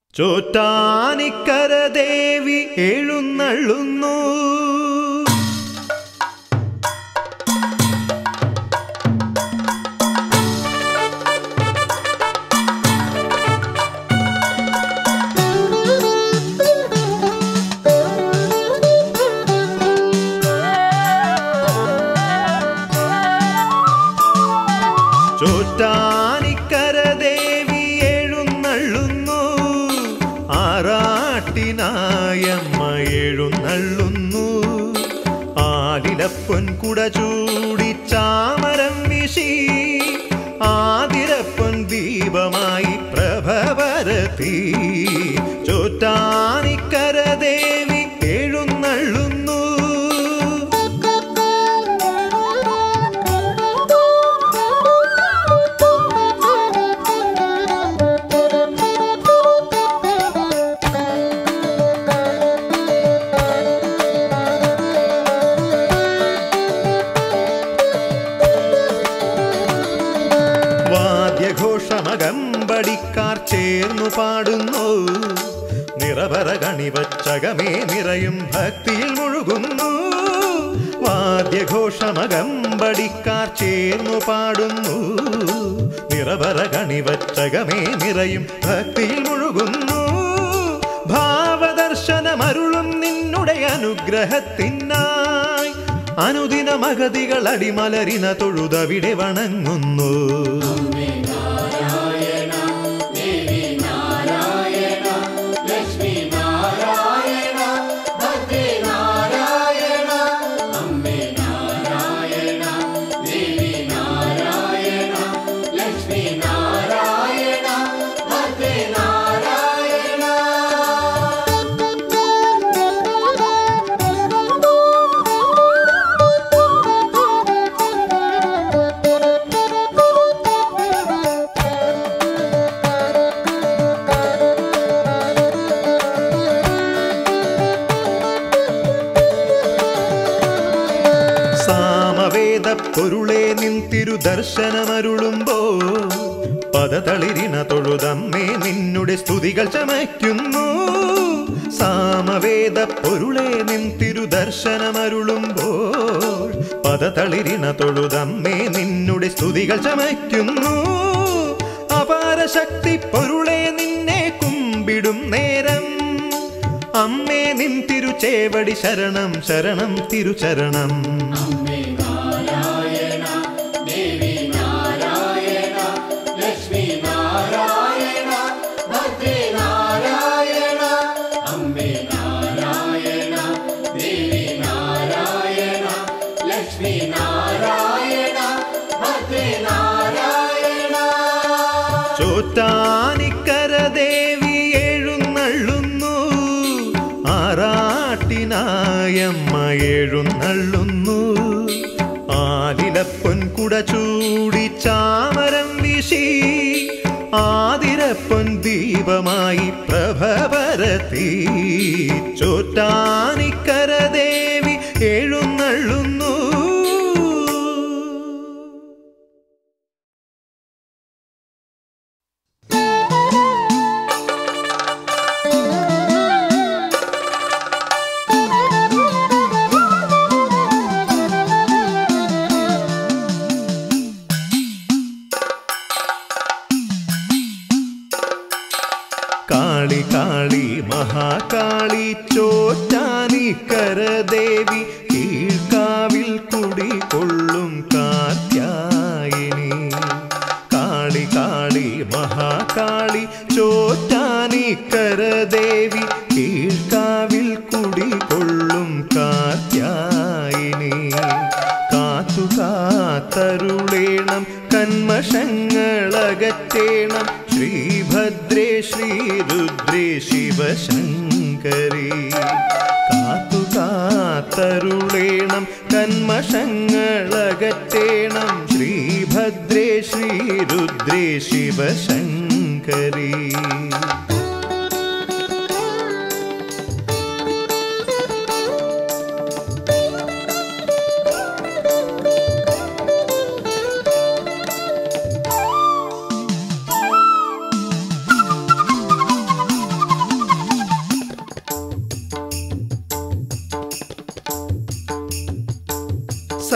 ചോറ്റാനിക്കര ദേവി എഴുന്നള്ളുന്നു ചോറ്റാനിക്കര ദേവി എഴുന്നള്ളുന്നു ആറാട്ടിനായമ്മ എഴുന്നള്ളുന്നു ആലിലപ്പൊൻ കുട ചൂടി ചാമരം വിശി ആതിരപ്പൊൻ ദീപമായി പ്രഭവരത്തി ചോറ്റാനിക്കര ദേവി എഴുന്നള്ളുന്നു വാദ്യഘോഷമകമ്പടിക്കാർ ചേർന്നു പാടുന്നു നിറവറ കണിവച്ചകമേ നിറയും ഭക്തിയിൽ മുഴുകുന്നു വാദ്യഘോഷമകമ്പടിക്കാർ ചേർന്നു പാടുന്നു നിറവറ കണിവച്ചകമേ നിറയും ഭക്തിയിൽ മുഴുകുന്നു ഭാവദർശനമരുളും നിന്നുടെ അനുഗ്രഹത്തിനായി അനുദിന മഗതികൾ അടിമലരിന തൊഴുതവിടെ വണങ്ങുന്നു സാമവേദ പൊരുളെ നിൻ തിരുദർശനമരുളുമ്പോ പദതളിരിന തൊഴുതമ്മേ നിന്നുടെ സ്തുതികൾ ചമയ്ക്കുന്നു സാമവേദ പൊരുളെ നിൻ തിരുദർശനമരുളുമ്പോൾ പദതളിരിന തൊഴുതമ്മേ നിന്നുടെ സ്തുതികൾ ചമയ്ക്കുന്നു അപാര ശക്തി പൊരുളെ നിന്നെ കുമ്പിടും നേരം അമ്മേ നിൻ തിരുചേവടി ശരണം ശരണം തിരുചരണം ചോറ്റാനിക്കര ദേവി എഴുന്നള്ളുന്നു ആറാട്ടിനായമ്മ എഴുന്നള്ളുന്നു ആലിലപ്പൊൻ കുട ചൂടി ചാമരം വിശി ആതിരപ്പൊൻ ദീപമായി പ്രഭവരത്തി ചോറ്റാനിക്കര ദേവി എഴുന്നള്ളുന്നു കാളി കാളി മഹാകാളി ചോറ്റാനിക്കര ദേവി കീഴ്ക്കാവിൽ കുടികൊള്ളും കാർത്യായിനി കാളി കാളി മഹാകാളി ചോറ്റാനിക്കര ദേവി കീഴ്ക്കാവിൽ കുടികൊള്ളും കാർത്യായിനി കാത്തു കാത്തരുളേണം കന്മഷങ്ങളകറ്റേണം ശ്രീഭദ്രേ ശ്രീരുദ്രേ ശിവശങ്കരി കാത്തു കാത്തരുളേണം കന്മഷങ്ങളകറ്റേണം ശ്രീഭദ്രേ ശ്രീരുദ്രേ ശിവശങ്കരി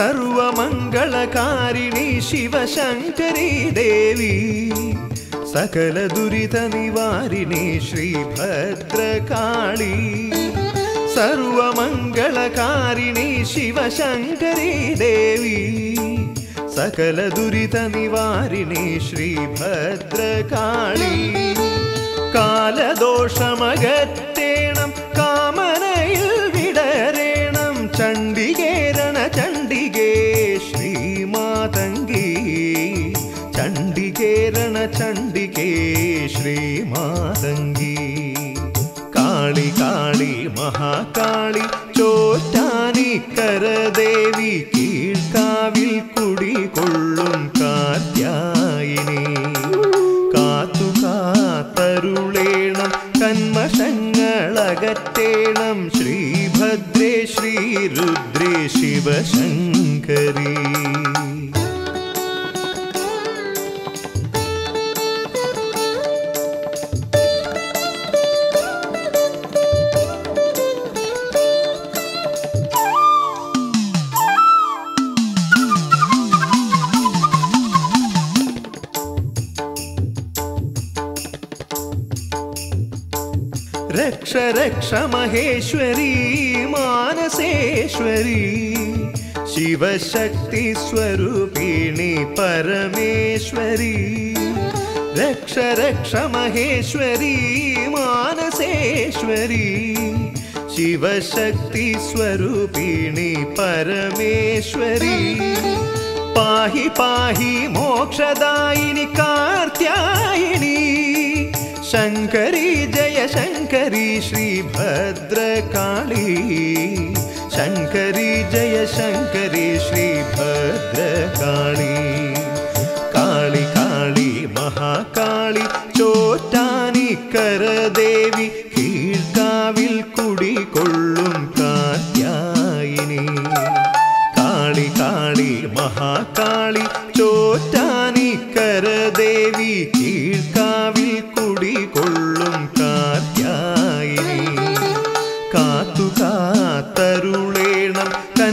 സർവമംഗളകാരിണി ശിവശങ്കരി ദേവി സകല ദുരിത നിവാരിണി ശ്രീഭദ്രകാളി സർവമംഗളകാരിണി ശിവശങ്കരി ദേവി സകല ദുരിത നിവാരിണി ശ്രീഭദ്രകാളി കാലദോഷമകറ്റേണം കാമനയിൽ വിടരേണം ചണ്ഡികേരണ ചണ്ഡികേ ശ്രീമാതങ്കി ചണ്ഡികേരണ ചണ്ഡികേ ശ്രീമാതങ്കി കാളി കാളി മഹാകാളി ചോറ്റാനിക്കര ദേവി കീഴ്ക്കാവിൽ കുടികൊള്ളും കാർത്യായിനി കാത്തു കാത്തരുളേണം കന്മഷങ്ങളകറ്റേണം ശ്രീഭദ്രേ ശ്രീരുദ്രേ ശിവശങ്കരി രക്ഷ രക്ഷ മഹേശ്വരി മാനസേശ്വരി ശിവശക്തി സ്വരൂപിണി പരമേശ്വരി രക്ഷ രക്ഷ മഹേശ്വരി മാനസേശ്വരി ശിവശക്തി സ്വരൂപിണി പരമേശ്വരി പാഹി പാഹി മോക്ഷദായിനി കാർത്യായിനി ശങ്കരി ജയ ശങ്കരി ശ്രീഭദ്രകാളി ശങ്കരി ജയ ശങ്കരി ശ്രീഭദ്രകാളി കാളി കാളി മഹാകാളി ചോറ്റാനിക്കര ദേവി കീഴ്ക്കാവിൽ കുടികൊള്ളും കാർത്യായിനി കാളി കാളി മഹാകാളി ചോറ്റാനിക്കര ദേവി കീഴ്ക്കാവിൽ കുടികൊള്ളും കാർത്യായിനി കാത്തു കാത്തരുളേണം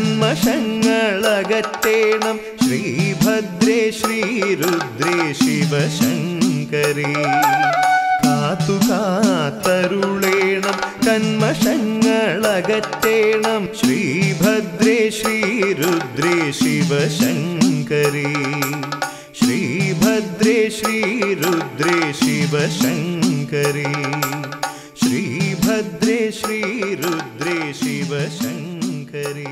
കന്മഷങ്ങളകറ്റേണം ശ്രീഭദ്രേ ശ്രീരുദ്രേ ശിവശങ്കരി കാത്തു കാത്തരുളേണം കന്മഷങ്ങളകറ്റേണം ശ്രീഭദ്രേ ശ്രീരുദ്രേ ശിവശങ്കരി ശ്രീഭദ്രേ ശ്രീരുദ്രേ ശിവശങ്കരി ശ്രീഭദ്രേ ശ്രീരുദ്രേ ശിവശങ്കരി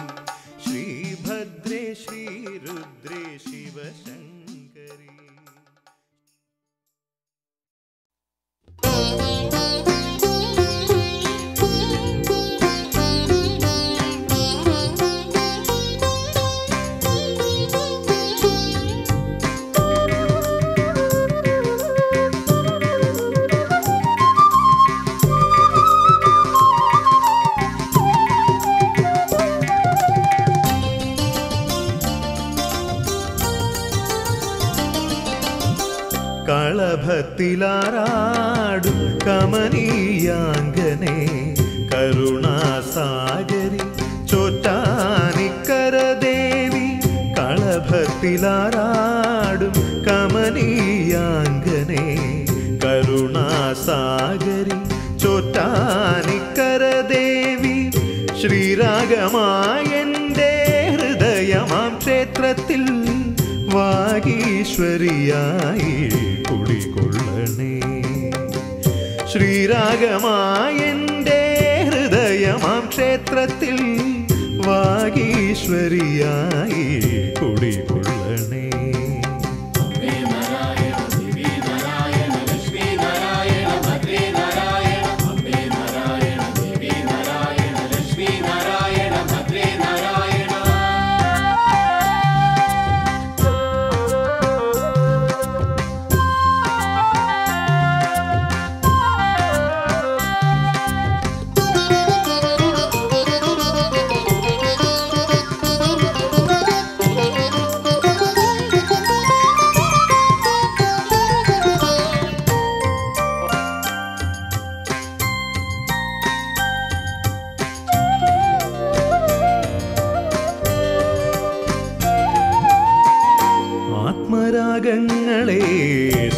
ശ്രീഭദ്രേ ശ്രീരുദ്രേ ശിവശങ്കരി കളഭത്തിലാറാടും കമനീയാങ്കനെ കരുണാസാഗരി ചോറ്റാനിക്കര ദേവി കളഭത്തിലാറാടും കമനീയാങ്കനെ കരുണാസാഗരി ചോറ്റാനിക്കര ദേവി ശ്രീരാഗമായന്റെ ഹൃദയമാം ക്ഷേത്രത്തിൽ വാഗീശ്വരിയായി കുടികൊള്ളണേ ശ്രീരാഗമായന്റെ ഹൃദയമാം ക്ഷേത്രത്തിൽ വാഗീശ്വരിയായി കുടികൊള്ളണേ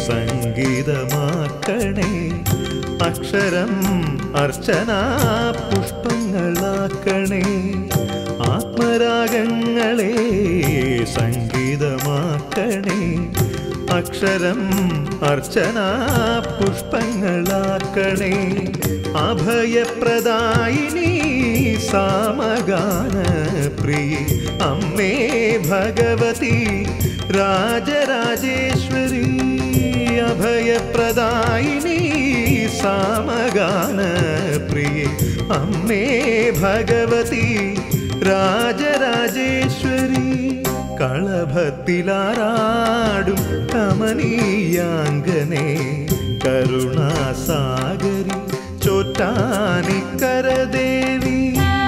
സംഗീതമാക്കണേ അക്ഷരം അർച്ചന പുഷ്പങ്ങളാക്കണേ ആത്മരാഗങ്ങളെ സംഗീതമാക്കണേ അക്ഷരം അർച്ചന പുഷ്പങ്ങളാക്കണേ അഭയപ്രദായിനി സാമഗാന പ്രിയ അമ്മേ ഭഗവതി രാജരാജേശ്വരി അഭയപ്രദായിനി സാമഗാന പ്രിയ അമ്മേ ഭഗവതി രാജരാജേശ്വരി കളഭത്തിലാറാടും കമനീയാങ്കനെ കരുണാസാഗരി ചോറ്റാനിക്കരദേവി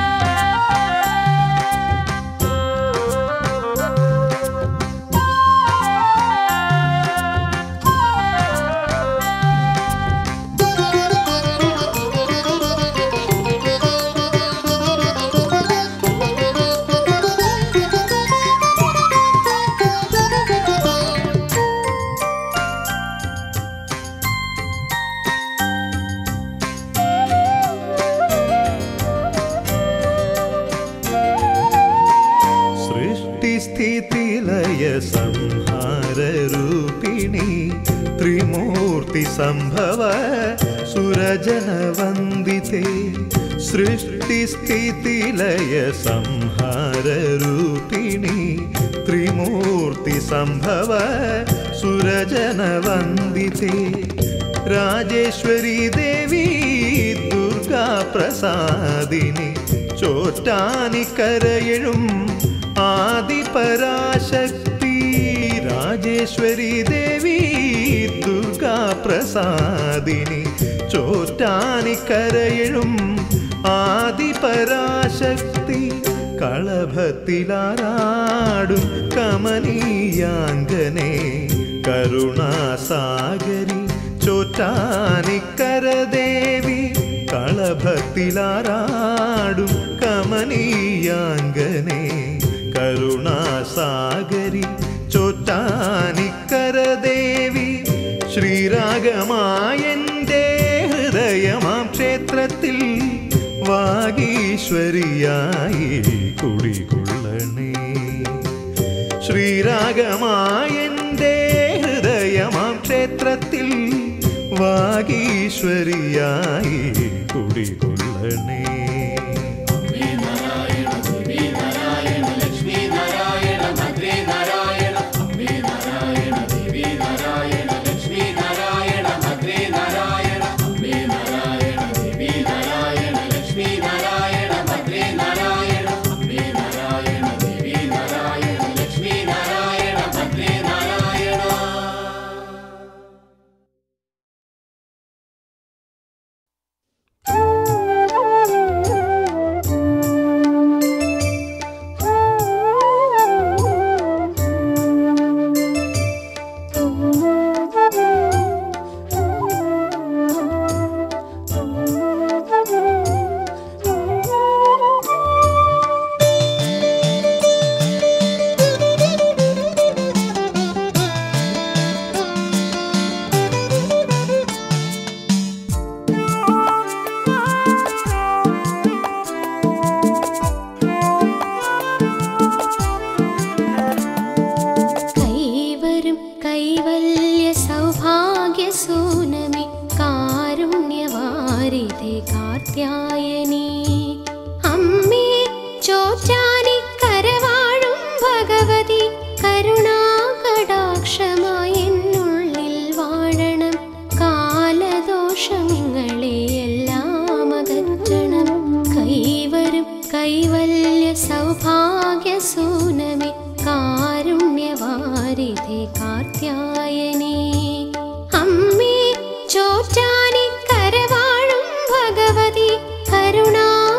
സൃഷ്ടിസ്ഥിതിലയ സംഹാരൂപിണി ത്രിമൂർത്തി സംഭവ സുരജനവന്ദിതേ സൃഷ്ടിസ്ഥിതിലയ സംഹാരൂപിണി ത്രിമൂർത്തി സംഭവ സുരജനവന്ദിതേ രാജേശ്വരി ദേവി ദുർഗാ പ്രസാദിനി ചോറ്റാനിക്കരയിഴും ആദിപരാശക്തി രാജേശ്വരി ദേവി ദുർഗാ പ്രസാദിനി ചോറ്റാനിക്കരയിഴും ആദിപരാശക്തി കളഭത്തിലാറാടും കമനീയാങ്കനെ കരുണാസാഗരി ചോറ്റാനിക്കരദേവി കളഭത്തിലാറാടും കമനീയാങ്കനെ കരുണാസാഗരി ചോറ്റാനിക്കരദേവി ശ്രീരാഗമായൻ്റെ ഹൃദയമാം ക്ഷേത്രത്തിൽ വാഗീശ്വരിയായി കുടികൊള്ളണേ ശ്രീരാഗമായൻ്റെ ഹൃദയമാം ക്ഷേത്രത്തിൽ വാഗീശ്വരിയായി കുടികൊള്ളണേ കൈവരും കൈവല്യ സൗഭാഗ്യ സൂനമി കാരുണ്യവാരിധേ കാർത്യായനി അമ്മേ ചോറ്റാനി കരവാഴും ഭഗവതി കരുണാകടാക്ഷമായി എന്നുള്ളിൽ വാഴണം കാലദോഷങ്ങളെ എല്ലാം അകറ്റണം കൈവരും കൈവല്യ സൗഭാഗ്യ സൂനമി കാരുണ്യവാരിധേ കാർത്യായനി അമ്മേ ചോറ്റാനി കരവാഴും ഭഗവതി കരുണാ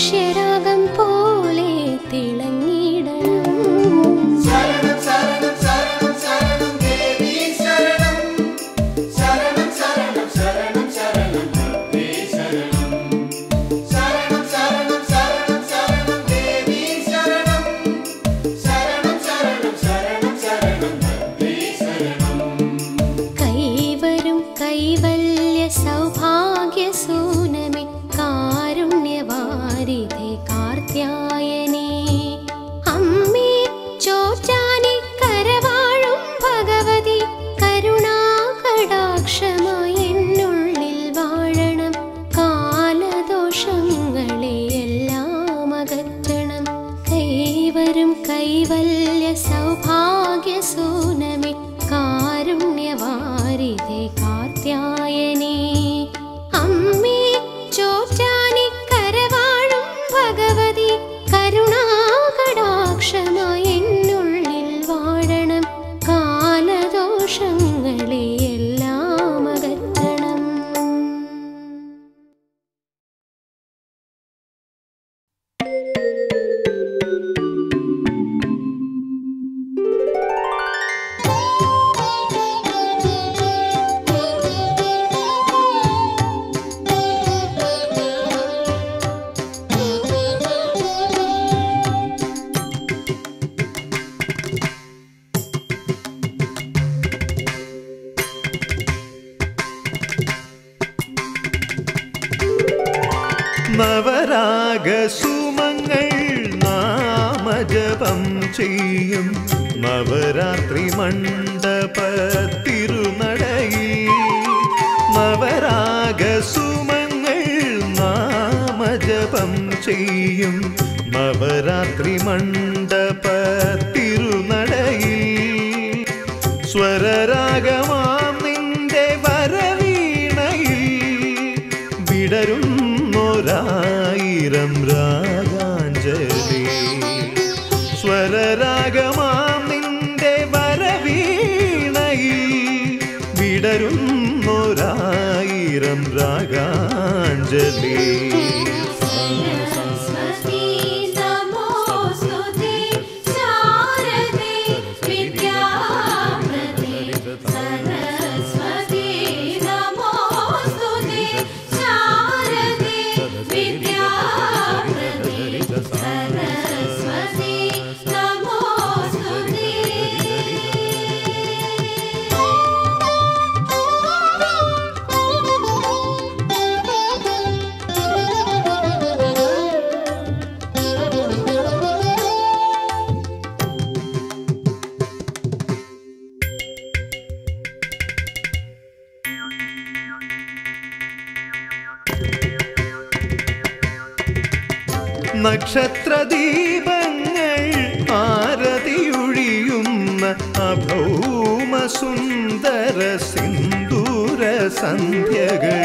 മനുഷ്യരാഗം പോലെ തിളങ്ങിടണം ശരണം ശരണം ശരണം ശരണം ദേവി ശരണം ശരണം ശരണം ശരണം ശരണം ഭക്തി ശരണം ശരണം ശരണം ശരണം ശരണം ദേവി ശരണം ശരണം ശരണം ശരണം ശരണം ഭക്തി ശരണം കൈവരും കൈവല്യ സൗഭാഗ്യ സൂനമേ കാരുണ്യവാരിധേ കാർത്യായനേ അമ്മേ ചോറ്റാനി കരവാഴും ഭഗവതി കരുണാകടാക്ഷമായി എന്നുള്ളിൽ വാഴണം കാലദോഷങ്ങളെ എല്ലാം അകറ്റണം കൈവരും കൈവല്യ സൗഭാഗ്യ സൂനമേ കാരുണ്യവാരിധേ കാർത്യായനേ അമ്മേ ചോറ്റാനി കരവാഴും ഭഗവതി കരുണാകടാക്ഷമായി എന്നുള്ളിൽ വാഴണം കാലദോഷങ്ങളെ എല്ലാം അകറ്റണം നവരാഗസുമങ്ങൾ നാമജപം ചെയ്യും നവരാത്രി മണ്ഡപ തിരുനടയിൽ നവരാഗസുമങ്ങൾ നാമജപം ചെയ്യും നവരാത്രി മണ്ഡപ തിരുനടയിൽ സ്വരരാഗമാം നിന്റെ വരവീണയിൽ വിടരുന്നൊരായിരം രാഗാഞ്ജലി സ്വരരാഗമാം നിന്റെ വരവീണയിൽ വിടരുന്നൊരായിരം രാഗാഞ്ജലി सरस्वती नमोऽस्तुते शारदे विद्याप्रदे सरस्वती नमोऽस्तुते शारदे विद्याप्रदे सरस्वती നക്ഷത്രദീപങ്ങൾ ആരതിയൊഴിയുന്ന അഭൗമ സുന്ദര സിന്ദൂര സന്ധ്യകൾ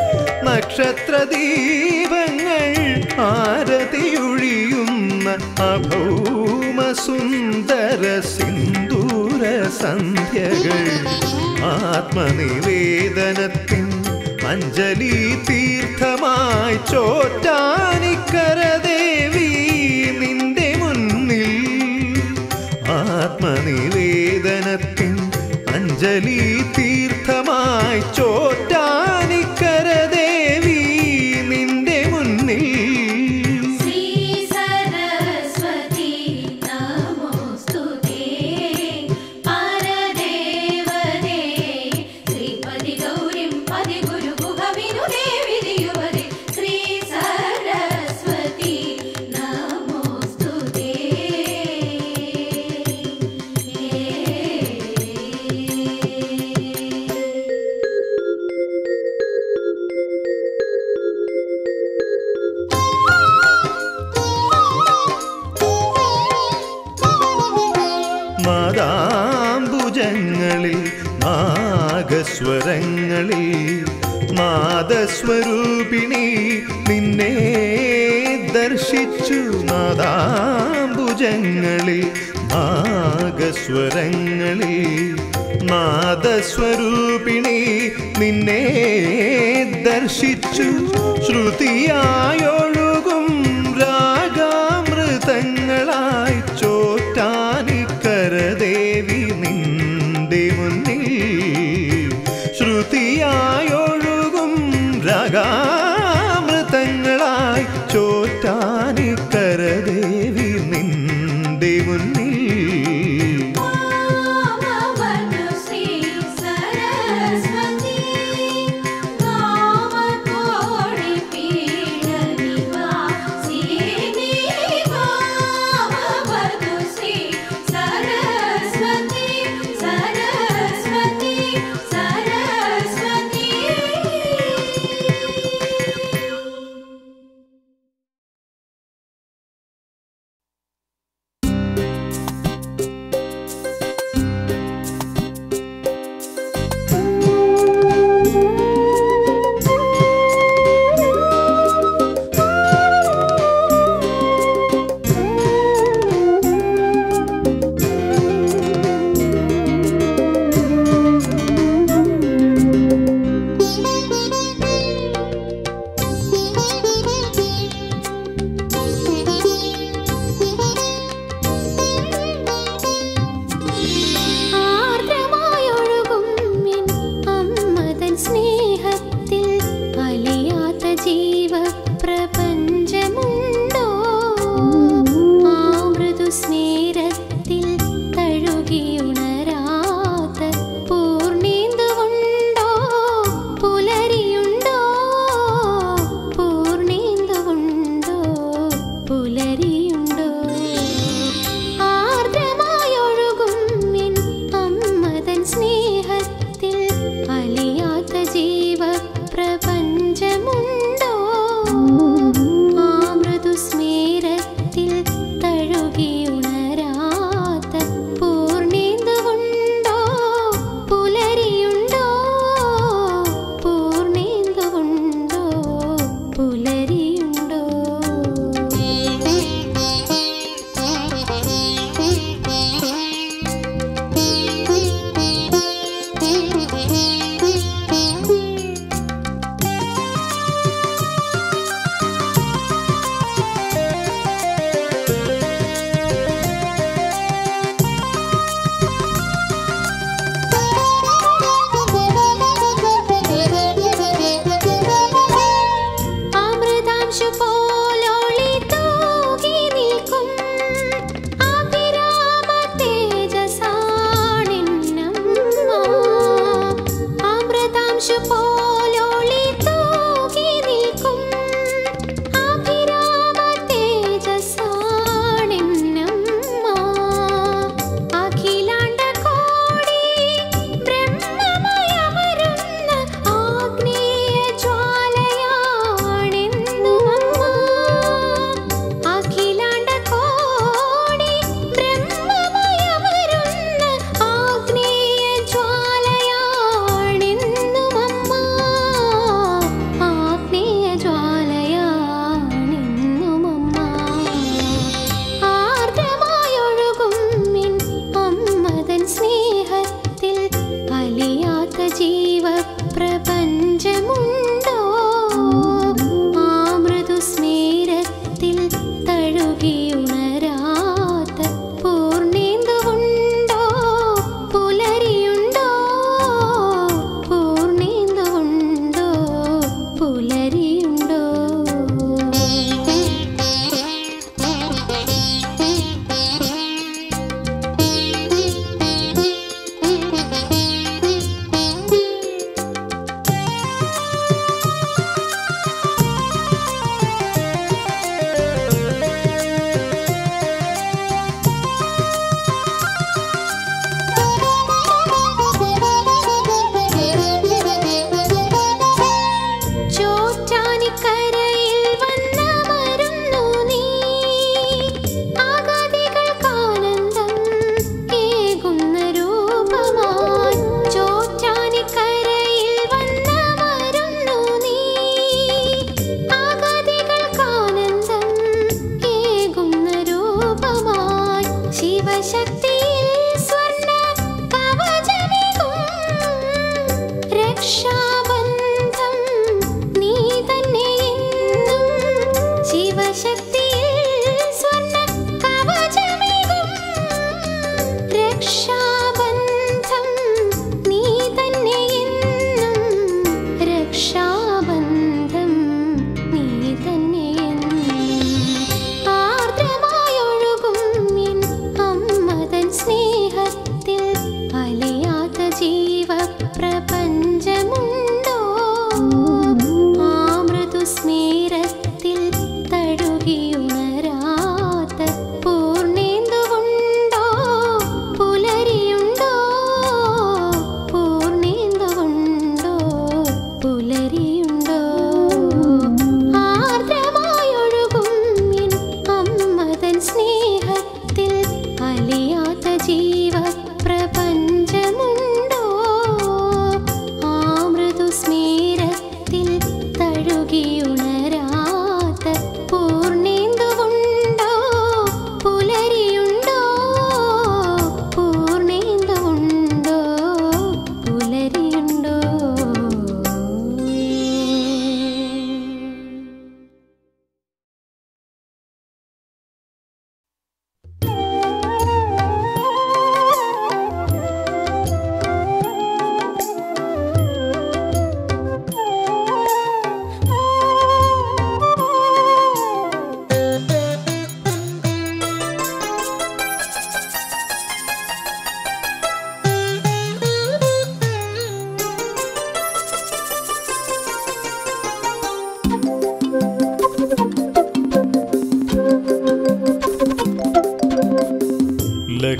നക്ഷത്രദീപങ്ങൾ ആരതിയൊഴിയുന്ന അഭൗമ സുന്ദര സിന്ദൂര സന്ധ്യകൾ ആത്മനിവേദനത്തിൻ അഞ്ജലി തീർത്ഥമായി ചോറ്റാനിക്കര ദേവി നിന്റെ മുന്നിൽ ആത്മനിവേദനത്തിൻ അഞ്ജലി തീർത്ഥമായി ചോറ്റാനിക്കര ദേവി നിന്റെ മുന്നിൽ ശ്രീ സരസ്വതി നമോസ്തുതേ പരദേവതേ ശ്രീപതി ഗൗരിം പതി ഗുരു ഗുഹവിനുദേ വിധിയുവതേ ശ്രീ സരസ്വതി നമോസ്തുതേ നാദാംബുജങ്ങളിൽ നാഗസ്വരങ്ങളിൽ നാദസ്വരൂപിണി നിന്നെ ദർശിച്ചു നാദാംബുജങ്ങളിൽ നാഗസ്വരങ്ങളിൽ നാദസ്വരൂപിണി നിന്നെ ദർശിച്ചു ശ്രുതിയായൊഴുകും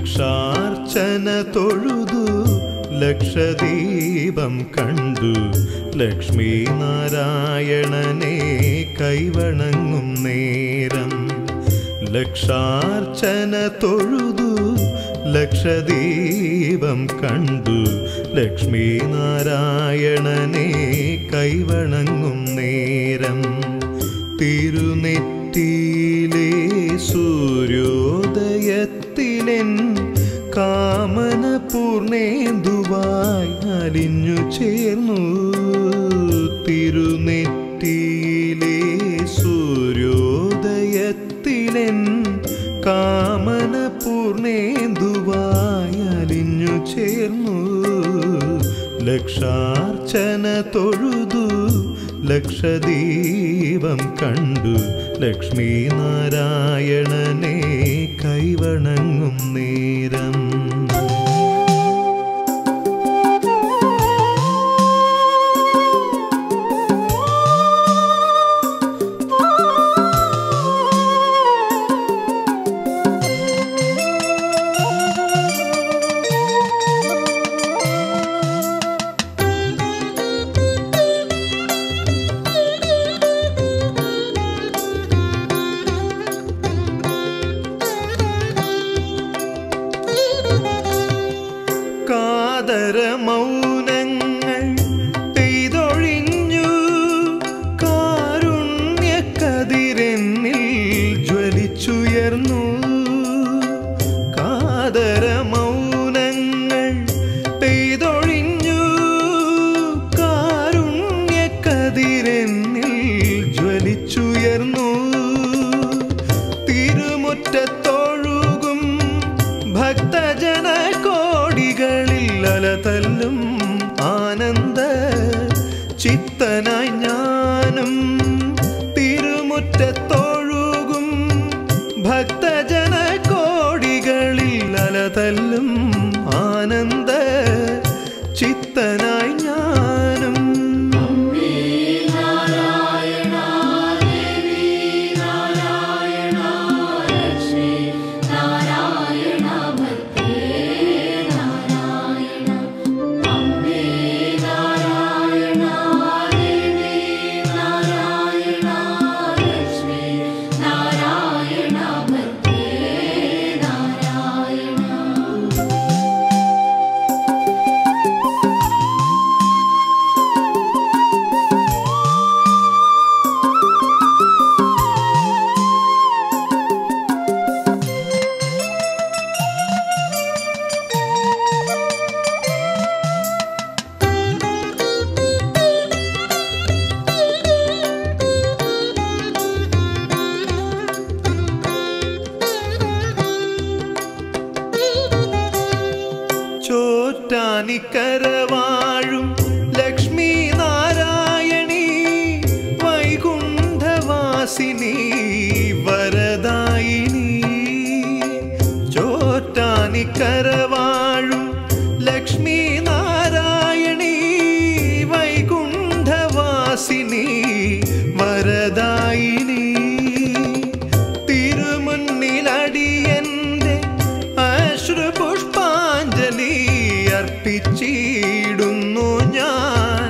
ലക്ഷാർച്ചന തൊഴുതു ലക്ഷദീപം കണ്ടു ലക്ഷ്മി നാരായണനെ കൈവണങ്ങും നേരം ലക്ഷാർച്ചന തൊഴുതു ലക്ഷദീപം കണ്ടു ലക്ഷ്മി നാരായണനെ കൈവണങ്ങും നേരം തിരുനെറ്റിയിലെ സൂര്യോദയത്തിലെൻ കാമന പൂർണേന്ദുവായി അലിഞ്ഞു ചേർന്നു തിരുനെറ്റിയിലെ സൂര്യോദയത്തിലെൻ കാമന പൂർണേന്ദുവായി അലിഞ്ഞു ചേർന്നു ലക്ഷാർച്ചന തൊഴുതു ലക്ഷദീപം കണ്ടു ലക്ഷ്മി നാരായണനെ കൈവണങ്ങും നേരം കാതര മൗനങ്ങൾ പെയ്തൊഴിഞ്ഞു കാരുണ്യക്കതിരെന്നിൽ ജ്വലിച്ചുയർന്നു കാതര മൗനങ്ങൾ പെയ്തൊഴിഞ്ഞു കാരുണ്യക്കതിരെന്നിൽ ജ്വലിച്ചുയർന്നു തിരുമുറ്റത്തൊഴുകും ഭക്തജന കോടികളിൽ അലതല്ലും ആനന്ദ ചിത്തനായി ഞാനും തിരുമുറ്റത്തൊഴുകും ഭക്തജന കോടികളിൽ അലതല്ലും ആനന്ദ ചിത്തനായി ഞാനും ചോറ്റാനിക്കരവാഴും ലക്ഷ്മി നാരായണി വൈകുണ്ഠവാസിനി വരദായിനി ചോറ്റാനിക്കരവാഴും ലക്ഷ്മി നാരായണി വൈകുണ്ഠവാസിനി വരദായിനി തിരുമുന്നിലടിയന്റെ അശ്രുപുഷ്പാഞ്ജലി അർപ്പിച്ചിടുന്നു ഞാൻ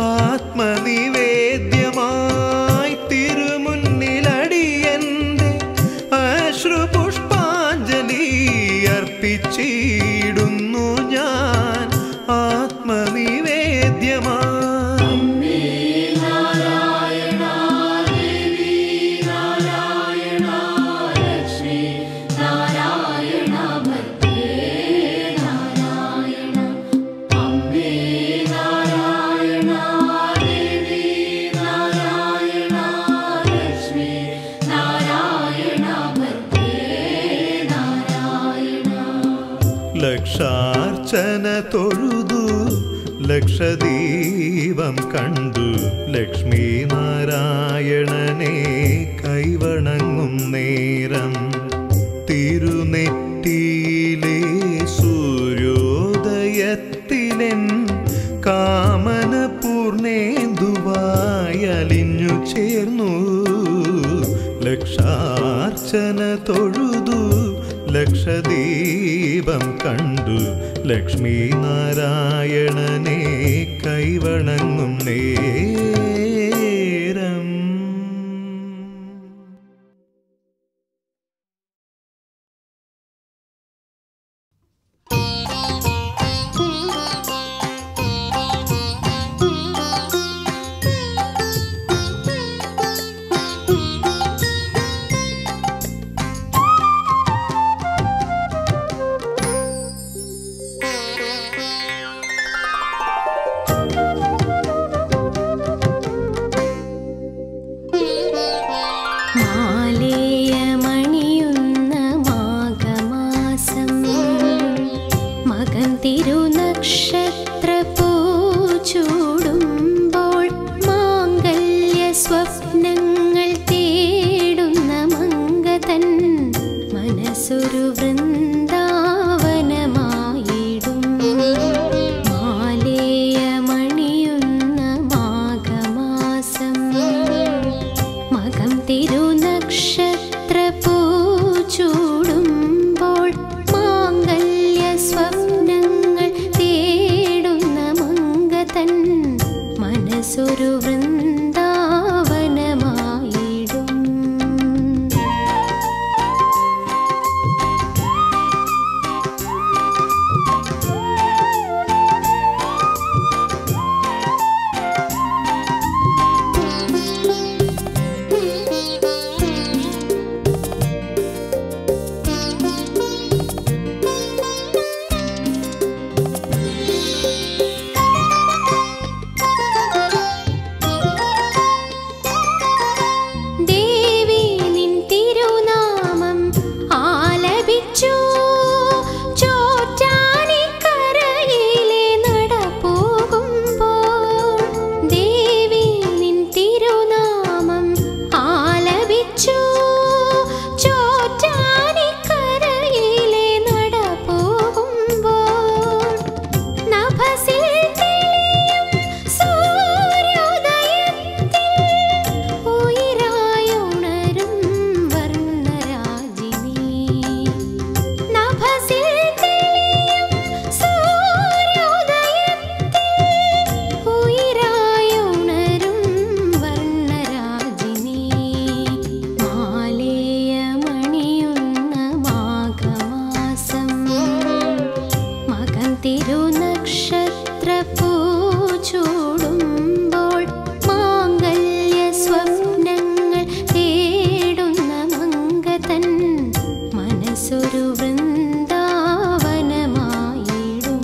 ആത്മനിവേദ്യമായി തിരുമുന്നിലടിയന്റെ അശ്രുപുഷ്പാഞ്ജലി അർപ്പിച്ചിടുന്നു ഞാൻ ആത്മനിവേദ്യമായി ലക്ഷാർച്ചന തൊഴുതു ലക്ഷദീപം കണ്ടു ലക്ഷ്മി നാരായണനെ കൈവണങ്ങും നേരം തിരുനെറ്റിയിലെ സൂര്യോദയത്തിലെൻ കാമന പൂർണേന്ദുവായി അലിഞ്ഞു ചേർന്നു ലക്ഷാർച്ചന തൊഴുതു ലക്ഷദീപം കണ്ടു ലക്ഷ്മി നാരായണനെ കൈവണങ്ങും നേരം മാലേയമണിയുന്ന മാഘമാസം മകൻ തിരുനക്ഷത്ര പൂച്ചൂടുമ്പോൾ മാംഗല്യ സ്വപ്നങ്ങൾ തേടുന്ന മംഗതൻ മനസ്സൊരു വൃന്ദാവനമായിടും മാലേയമണിയുന്ന മാഘമാസം മകം തിരുനക്ഷത്ര പൂച്ചൂടുമ്പോൾ മാംഗല്യ സ്വപ്നങ്ങൾ തേടുന്ന മംഗതൻ മനസ്സൊരു വൃന്ദാവനമായിടും ദേവി നിൻ തിരുനാമം ആലപിച്ചു ചോറ്റാനിക്കരയിലെ നട പോകുമ്പോൾ ദേവി നിൻ തിരുനാമം ആലപിച്ചു ചോറ്റാനിക്കരയിലെ നട പോകുമ്പോൾ നഭസിൽ തെളിയും സൂര്യോദയത്തിൽ ഉയിരായുണരും വർണ്ണരാജിനി നഭസിൽ തെളിയും സൂര്യോദയത്തിൽ ഉയിരായുണരും വർണ്ണരാജിനി മാലേയമണിയുന്ന മാഘമാസം മകൻ തിരുനക്ഷത്ര പൂച്ചൂടുമ്പോൾ മാംഗല്യ സ്വപ്നങ്ങൾ തേടുന്ന മംഗതൻ മനസ്സൊരു വൃന്ദാവനമായിടും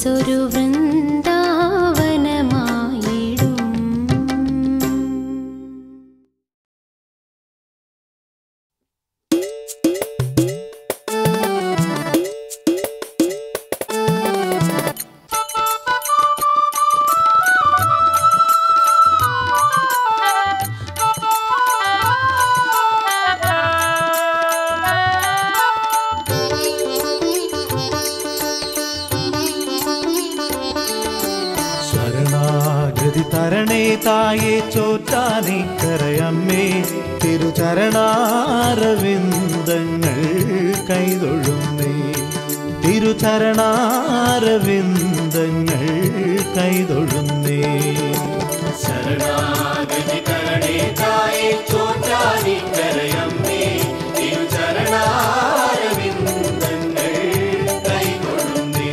മനസ്സൊരു വൃന്ദാവനമായിടും ശരണാഗതി തരണേ തായേ ചോറ്റാനി കരയമ്മേ തിരുചരണാരവിന്ദങ്ങൾ കൈതൊഴുന്നേ തിരുചരണാരവിന്ദങ്ങൾ കൈതൊഴുന്നേ ശരണാഗതി കരണേ തായേ ചോറ്റാനി കരയമ്മേ തിരുചരണാരവിന്ദങ്ങൾ കൈകൊള്ളുന്നേ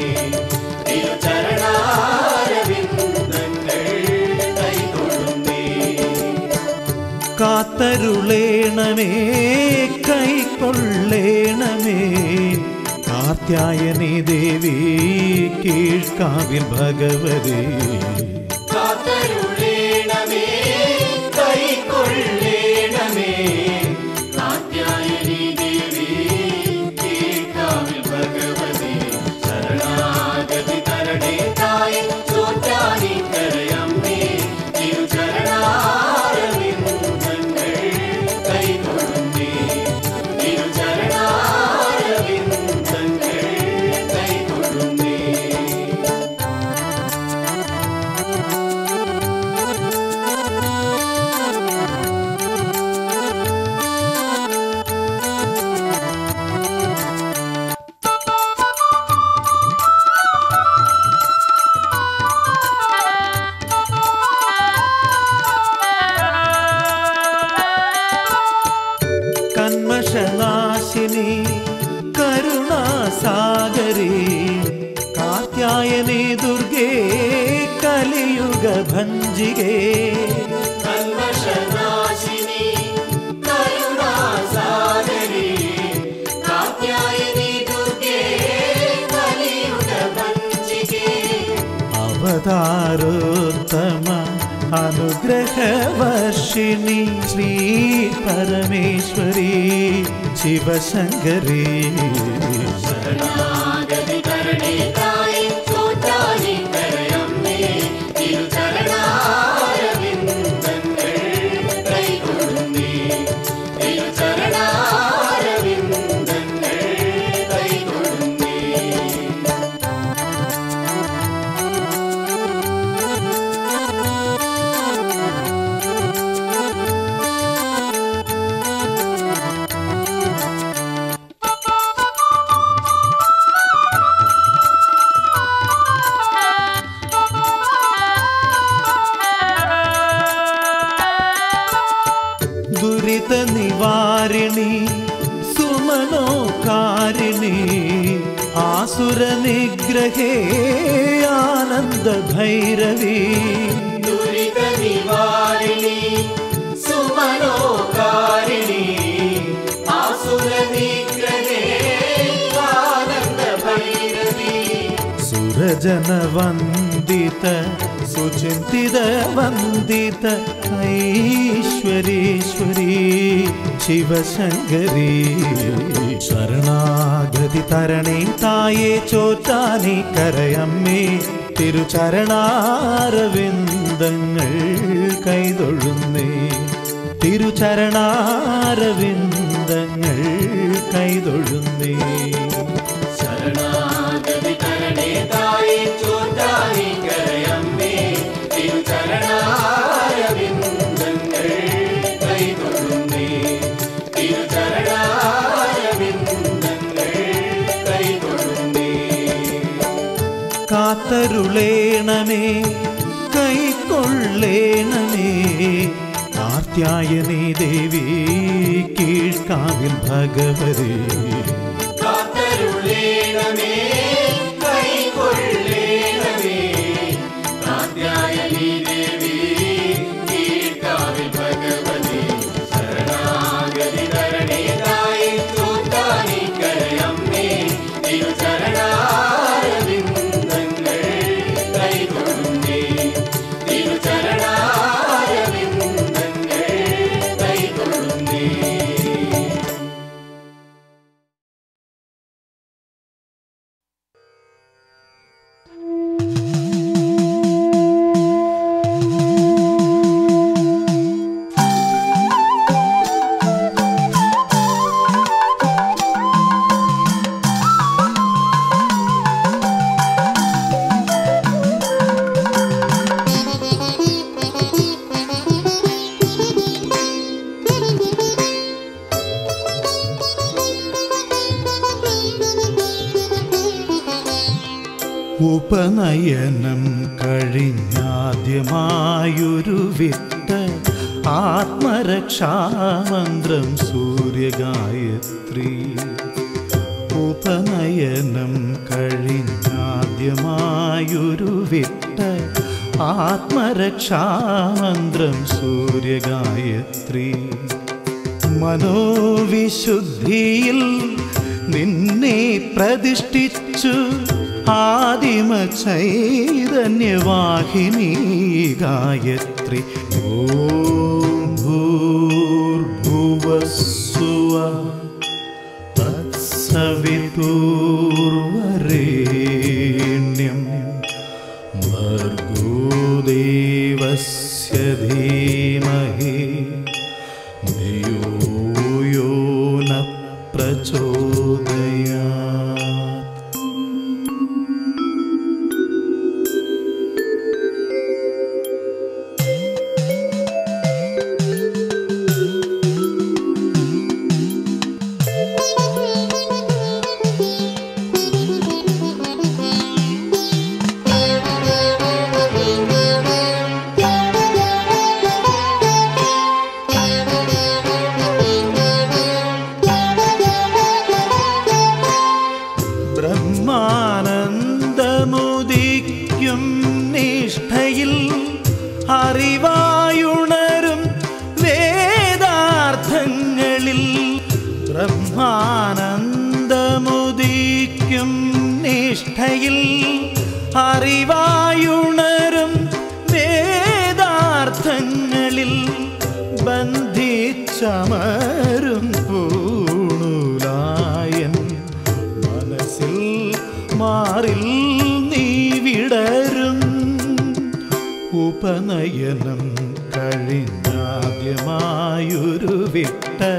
തിരുചരണാരവിന്ദങ്ങൾ കൈകൊള്ളുന്നേ കാത്തരുളേണമേ കൈക്കൊള്ളേണമേ കാർത്യായനി ദേവി കീഴ്ക്കാവിൽ ഭഗവതി കാത്തരുളേണമേ കൈക്കൊള്ളേണമേ കാത്യായനി ദേവി കീഴ്ക്കാവിൽ ഭഗവതി ശരണാഗതി തരണേ തായേ ചോറ്റാനി കരയമ്മേ തിരുചരണാരവിന്ദങ്ങൾ കൈകൊള്ളുന്നേ തിരുചരണാരവിന്ദങ്ങൾ കൈകൊള്ളുന്നേ കന്മഷനാശിനി കരുണാസാഗരി കാർത്യായനി ദുർഗേ കലിയുഗ ഭഞ്ജികേ കൽമഷനാശിനി കരുണാസാഗരി കാത്യായനി ദുർഗേ കലിയുഗ വഞ്ചികേ അവതാരോത്തമ അനുഗ്രഹവർഷിണി ശ്രീ പരമേശ്വരി ശിവശങ്കരി ശരണാഗതി കരണേ തായേ ചോറ്റാനി കരയമ്മേ തിരുചരണാരവിന്ദങ്ങൾ കൈകൊള്ളുന്നേ തിരുചരണാരവിന്ദങ്ങൾ കൈകൊള്ളുന്നേ ദുരിത നിവാരിണി സുമനോകാരിണി ആസുര നിഗ്രഹേ ആനന്ദ ഭൈരവി ദുരിത നിവാരിണി സുമനോകാരിണി ആസുര നിഗ്രഹേ ആനന്ദ ഭൈരവി സുരജന വന്ദിത സുചിന്തിത വന്ദിത ഐശ്വരീശ്വരി ശിവശങ്കരി ശരണാഗതി തരണേ തായേ ചോറ്റാനി കരയമ്മേ തിരുചരണാരവിന്ദങ്ങൾ കൈതൊഴുന്നേ തിരുചരണാരവിന്ദങ്ങൾ കൈതൊഴുന്നേ ശരണാഗതി കരണേ തായേ ചോറ്റാനി കരയമ്മേ തിരുചരണാരവിന്ദങ്ങൾ കൈകൊള്ളുന്നേ തിരുചരണാരവിന്ദങ്ങൾ കൈകൊള്ളുന്നേ കാത്തരുളേണമേ കൈക്കൊള്ളേണമേ കാർത്യായനി ദേവി കീഴ്ക്കാവിൽ ഭഗവതി കാത്തരുളേണമേ കൈകൊള്ളേണമേ കാത്യായനി ദേവി കീഴ്ക്കാവിൽ ഭഗവതി ശരണാഗതി തരണേ തായേ ചോറ്റാനി കരയമ്മേ തിരുചരണാരവിന്ദങ്ങൾ ഉപനയനം കഴിഞ്ഞാദ്യമായൊരു വിട്ട് ആത്മരക്ഷാമന്ത്രം സൂര്യഗായത്രി ഉപനയനം കഴിഞ്ഞാദ്യമായൊരു വിട്ട് ആത്മരക്ഷാമന്ത്രം സൂര്യഗായത്രി മനോവിശുദ്ധിയിൽ നിന്നെ പ്രതിഷ്ഠിച്ചു ആദിമ ചൈതന്യവാഹിനി ഗായത്രി ഓം ഭൂർഭുവസ്സുവ തത്സവിതൂർവരേണ്യം ഭർഗോ ദേവസ്യ ധീമഹി ധിയോ യോ ന പ്രചോദയാത് ബ്രഹ്മാനന്ദമുദിക്കും നിഷ്ഠയിൽ അറിവായുണരും വേദാർത്ഥങ്ങളിൽ ബ്രഹ്മാനന്ദമുദിക്കും നിഷ്ഠയിൽ അറിവായുണരും വേദാർത്ഥങ്ങളിൽ ബന്ധിച്ചമരും പൂണുലായൻ മനസ്സിൽ മാറിൽ നീ വിടരും ഉപനയനം കഴിഞ്ഞാദ്യമായൊരു വിട്ട്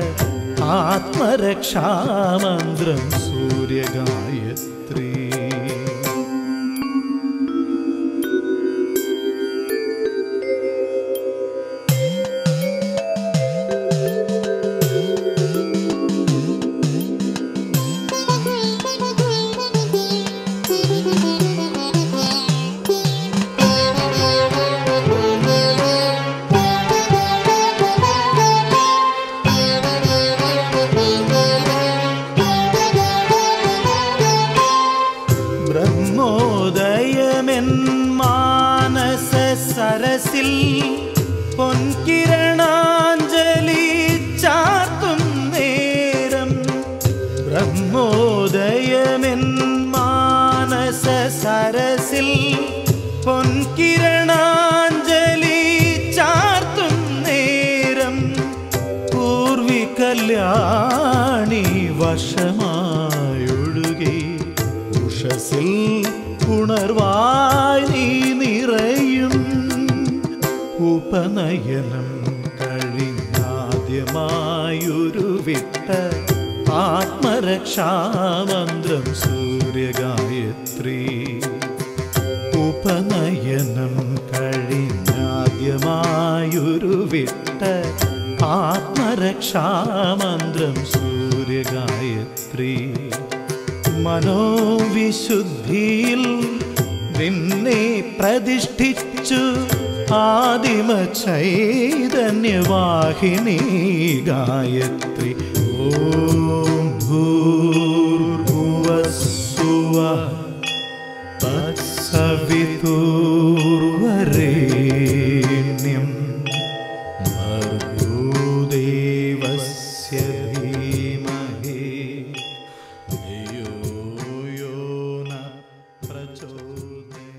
ആത്മരക്ഷാമന്ത്രം സൂര്യഗായത്രി ബ്രഹ്മോദയമെൻ മാനസ സരസിൽ പൊൻകിരണാഞ്ജലി ചാത്തും നേരം ബ്രഹ്മോദയമെൻ മാനസ സരസിൽ പൊൻകിരണാഞ്ജലി ചാർത്തും നേരം പൂർവി കല്യാണി വശമായൊഴുകി ഉഷസിൽ ഉണർവായി നീ നിറയും ഉപനയനം കഴിഞ്ഞാദ്യമായൊരു വിട്ട് ആത്മരക്ഷാമന്ത്രം സൂര്യഗായത്രി ഉപനയനം കഴിഞ്ഞാദ്യമായൊരു വിട്ട് ആത്മരക്ഷാമന്ത്രം സൂര്യഗായത്രി മനോവിശുദ്ധിയിൽ നിന്നെ പ്രതിഷ്ഠിച്ചു ആദിമ ചൈതന്യവാഹിനി ഗായത്രി ഓം ഭൂർഭുവസ്സുവ തത്സവിതൂർവരേണ്യം ഭർഗോ ദേവസ്യ ധീമഹി ധിയോ യോ ന പ്രചോദയാത്